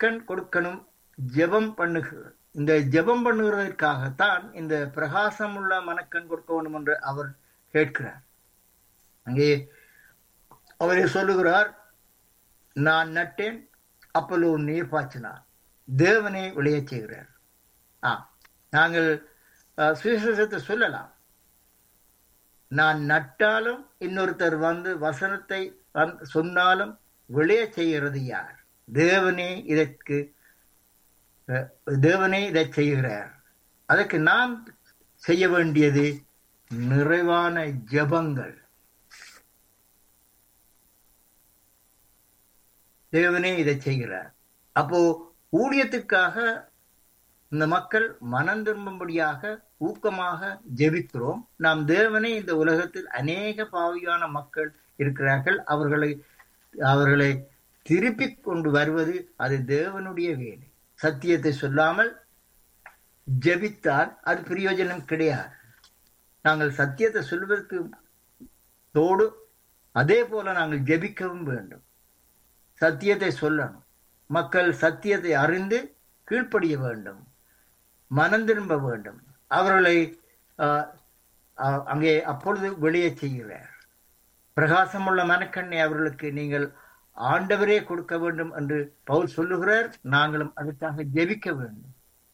மனக்கண் கொடுக்கணும் ஜெபம் பண்ணுகிற இந்த ஜெபம் பண்ணுகிறதற்காகத்தான் இந்த பிரகாசம் உள்ள மனக்கண் கொடுக்க வேண்டும் என்று அவர் கேட்கிறார் அங்கே அவரை சொல்லுகிறார் நான் நட்டேன் அப்பலோ நீர் பாய்ச்சினார் தேவனே விளையச் செய்கிறார் ஆ நாங்கள் அஹ், சுவிசேஷத்தை சொல்லலாம் நான் நட்டாலும் இன்னொருத்தர் வந்து வசனத்தை வந்து சொன்னாலும் விளைய செய்கிறது யார் தேவனே இதற்கு அஹ், தேவனே இதை செய்கிறார் அதற்கு நாம் செய்ய வேண்டியது நிறைவான ஜெபங்கள் தேவனே இதை செய்கிறார் அப்போ ஊழியத்துக்காக இந்த மக்கள் மனம் திரும்பும்படியாக ஊக்கமாக ஜெபிக்கிறோம் நாம் தேவனே இந்த உலகத்தில் அநேக பாவியான மக்கள் இருக்கிறார்கள் அவர்களை அவர்களை திருப்பி கொண்டு வருவது அது தேவனுடைய வேலை சத்தியத்தை சொல்லாமல் ஜெபித்தால் அது பிரயோஜனம் கிடையாது நாங்கள் சத்தியத்தை சொல்வதற்கு தோடு அதே போல நாங்கள் ஜெபிக்கவும் வேண்டும் சத்தியத்தை சொல்லணும் மக்கள் சத்தியத்தை அறிந்து கீழ்ப்படிய வேண்டும் மனம் திரும்ப வேண்டும் அவர்களை ஆஹ், ஆஹ், அங்கே அப்பொழுது வெளியே செய்கிறார் பிரகாசமுள்ள மனக்கண்ணை அவர்களுக்கு நீங்கள் ஆண்டவரே கொடுக்க வேண்டும் என்று பவுல் சொல்லுகிறார் நாங்களும் அதற்காக ஜெபிக்க வேண்டும்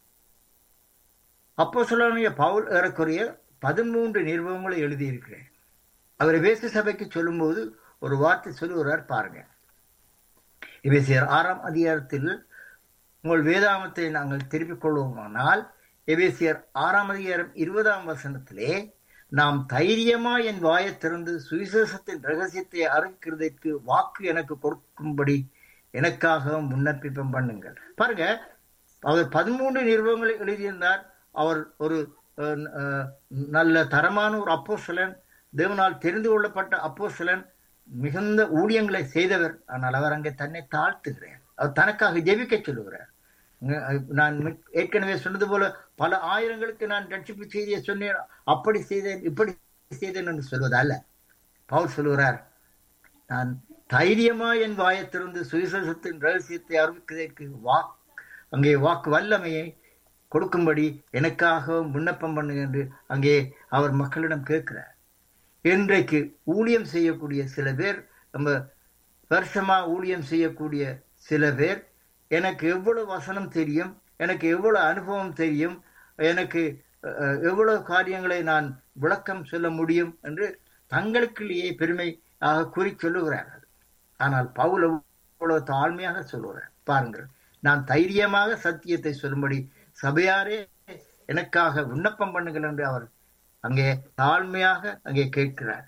அப்போ சொல்ல பவுல் ஏறக்குறைய பதிமூன்று நிறுவனங்களை எழுதியிருக்கிறேன் அவர் வேசு சபைக்கு சொல்லும்போது ஒரு வார்த்தை சொல்லுகிறார் பாருங்க எபேசியர் ஆறாம் அதிகாரத்தில் உங்கள் வேதாமத்தை நாங்கள் திருப்பிக் கொள்வோமானால் எபேசியர் ஆறாம் அதிகாரம் இருபதாம் வசனத்திலே நாம் தைரியமா என் வாயைத் திறந்து சுவிசேஷத்தின் ரகசியத்தை அறிக்கிறதற்கு வாக்கு எனக்கு கொடுக்கும்படி எனக்காக முன்னப்பிப்பம் பண்ணுங்கள் பாருங்க அவர் பதிமூன்று நிறுவனங்களை எழுதியிருந்தார் அவர் ஒரு அஹ், அஹ், நல்ல தரமான ஒரு அப்போஸ்தலன் தேவனால் தெரிந்து கொள்ளப்பட்ட அப்போஸ்தலன் மிகுந்த ஊழியங்களை செய்தவர் ஆனால் அவர் அங்கே தன்னை தாழ்த்துகிறார் அவர் தனக்காக ஜெபிக்க சொல்லுகிறார் அஹ் நான் மிக்- ஏற்கனவே சொன்னது போல பல ஆயிரங்களுக்கு நான் ரட்சிப்பு செய்தியை சொன்னேன் அப்படி செய்தேன் இப்படி செய்தேன் என்று சொல்வது அல்ல பவுல் சொல்லுகிறார் நான் தைரியமா என் வாயைத் திறந்து சுவிசேஷத்தின் ரகசியத்தை அறிவிக்கிறதற்கு வாக் அங்கே வாக்கு வல்லமையை கொடுக்கும்படி எனக்காக விண்ணப்பம் பண்ணுங்க என்று அங்கே அவர் மக்களிடம் கேட்கிறார் இன்றைக்கு ஊழியம் செய்யக்கூடிய சில பேர் நம்ம வருஷமா ஊழியம் செய்யக்கூடிய சில பேர் எனக்கு எவ்வளவு வசனம் தெரியும் எனக்கு எவ்வளவு அனுபவம் தெரியும் எனக்கு அஹ், எவ்வளவு காரியங்களை நான் விளக்கம் சொல்ல முடியும் என்று தங்களுக்குள்ளேயே பெருமையாக கூறி சொல்லுகிறார்கள் ஆனால் பவுல் எவ்வளவு தாழ்மையாக சொல்லுகிறார் பாருங்கள் நான் தைரியமாக சத்தியத்தை சொல்லும்படி சபையாரே எனக்காக விண்ணப்பம் பண்ணுங்கள் என்று அவர் அங்கே தாழ்மையாக அங்கே கேட்கிறார்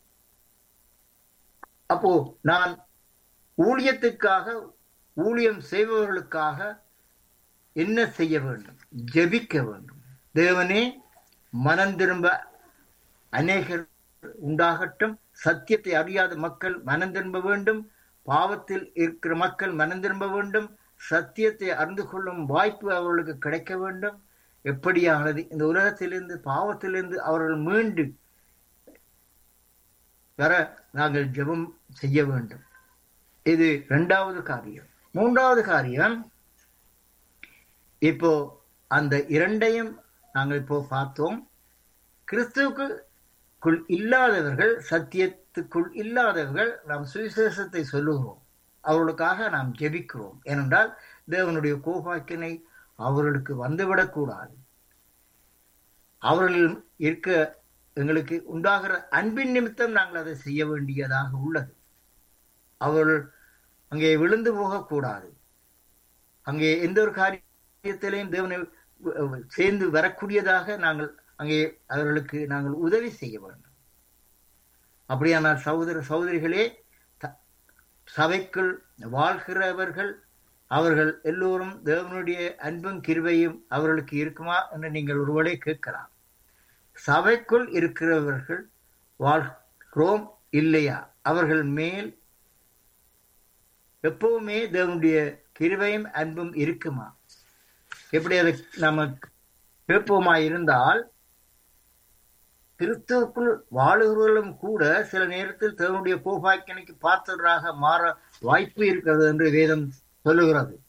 அப்போ நான் ஊழியத்துக்காக ஊழியம் செய்பவர்களுக்காக என்ன செய்ய வேண்டும் ஜெபிக்க வேண்டும் தேவனே மனம் திரும்ப அநேகர் உண்டாகட்டும் சத்தியத்தை அறியாத மக்கள் மனம் திரும்ப வேண்டும் பாவத்தில் இருக்கிற மக்கள் மனம் திரும்ப வேண்டும் சத்தியத்தை அறிந்து கொள்ளும் வாய்ப்பு அவர்களுக்கு கிடைக்க வேண்டும் எப்படியானது இந்த உலகத்திலிருந்து பாவத்திலிருந்து அவர்கள் மீண்டு வர நாங்கள் ஜெபம் செய்ய வேண்டும் இது இரண்டாவது காரியம் மூன்றாவது காரியம் இப்போ அந்த இரண்டையும் நாங்கள் இப்போ பார்த்தோம் கிறிஸ்துவுக்குள் இல்லாதவர்கள் சத்தியத்துக்குள் இல்லாதவர்கள் நாம் சுவிசேஷத்தை சொல்லுகிறோம் அவர்களுக்காக நாம் ஜெபிக்கிறோம் ஏனென்றால் தேவனுடைய கோபாக்கினை அவர்களுக்கு வந்துவிடக்கூடாது அவர்கள் இருக்க எங்களுக்கு உண்டாகிற அன்பின் நிமித்தம் நாங்கள் அதை செய்ய வேண்டியதாக உள்ளது அவர்கள் அங்கே விழுந்து போகக்கூடாது அங்கே எந்த ஒரு காரியத்திலையும் தேவனை அஹ், சேர்ந்து வரக்கூடியதாக நாங்கள் அங்கே அவர்களுக்கு நாங்கள் உதவி செய்ய வேண்டும் அப்படியானால் சகோதர சகோதரிகளே த- சபைக்குள் வாழ்கிறவர்கள் அவர்கள் எல்லோரும் தேவனுடைய அன்பும் கிருபையும் அவர்களுக்கு இருக்குமா என்று நீங்கள் ஒருவேளை கேட்கலாம் சபைக்குள் இருக்கிறவர்கள் வாழ்கிறோம் இல்லையா அவர்கள் மேல் எப்பவுமே தேவனுடைய கிருபையும் அன்பும் இருக்குமா எப்படி அதை நம்ம கேட்போமா இருந்தால் கிறிஸ்துவுக்குள் வாழுகிறவர்களும் கூட சில நேரத்தில் தேவனுடைய கோபாக்கினைக்கு பாத்திரராக மாற வாய்ப்பு இருக்கிறது என்று வேதம் சொல்லுகிறது